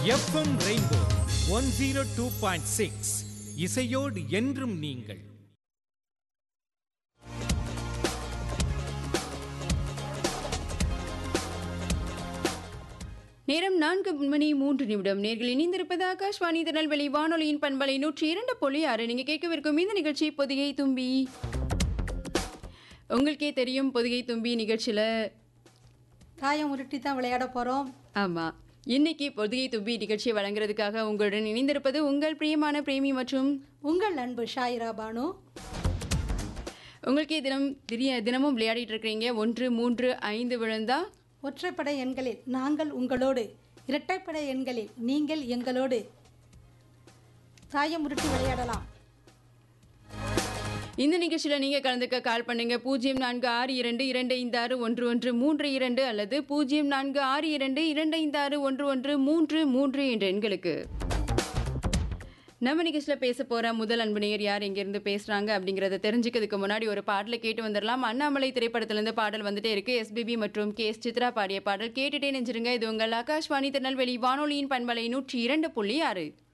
FM rainbow one zero two point six இசையோடு என்றும் நீங்கள் நேரம் நான்கு மணி மூன்று நிமிடம் நேர்கள் இணைந்திருப்பது ஆகாஷ்வாணி திருநெல்வேலி வானொலியின் பண்பலை நூற்றி இரண்டு புள்ளி ஆறு நீங்க கேட்கவிருக்கும் இந்த நிகழ்ச்சி பொதிகை தும்பி உங்களுக்கே தெரியும் பொதிகை தும்பி நிகழ்ச்சியில தாயம் உருட்டி தான் விளையாட போகிறோம் ஆமா இன்னைக்கு பொதிகை தும்பி நிகழ்ச்சியை வழங்குறதுக்காக உங்களுடன் இணைந்திருப்பது உங்கள் பிரியமான பிரேமி மற்றும் உங்கள் அன்பு ஷாயிரா பானு உங்களுக்கே தினம் திரிய தினமும் விளையாடிட்டு இருக்கிறீங்க ஒன்று மூன்று ஐந்து விழுந்தா ஒற்றைப்படை எண்களில் நாங்கள் உங்களோடு இரட்டைப்படை எண்களில் நீங்கள் எங்களோடு தாயம் உருட்டி விளையாடலாம் இந்த நிகழ்ச்சியில நீங்க கலந்துக்க கால் பண்ணுங்க பூஜ்ஜியம் நான்கு ஆறு இரண்டு இரண்டு ஐந்து ஆறு ஒன்று ஒன்று மூன்று இரண்டு அல்லது பூஜ்ஜியம் நான்கு ஆறு இரண்டு இரண்டு ஐந்து ஆறு ஒன்று ஒன்று மூன்று மூன்று என்ற எண்களுக்கு நம்ம நிகழ்ச்சியில் பேச போற முதல் அன்பு நேயர் யார் எங்கிருந்து பேசுறாங்க அப்படிங்கறத தெரிஞ்சுக்கிறதுக்கு முன்னாடி ஒரு பாடலை கேட்டு வந்துடலாம் அண்ணாமலை திரைப்படத்திலிருந்து பாடல் வந்துட்டே இருக்கு எஸ்பிபி மற்றும் கே எஸ் சித்ரா பாடிய பாடல் கேட்டுட்டே நெஞ்சிருங்க இது உங்கள் ஆகாஷ்வாணி திருநெல்வேலி வானொலியின் பண்பலை நூற்றி இரண்டு புள்ளி ஆறு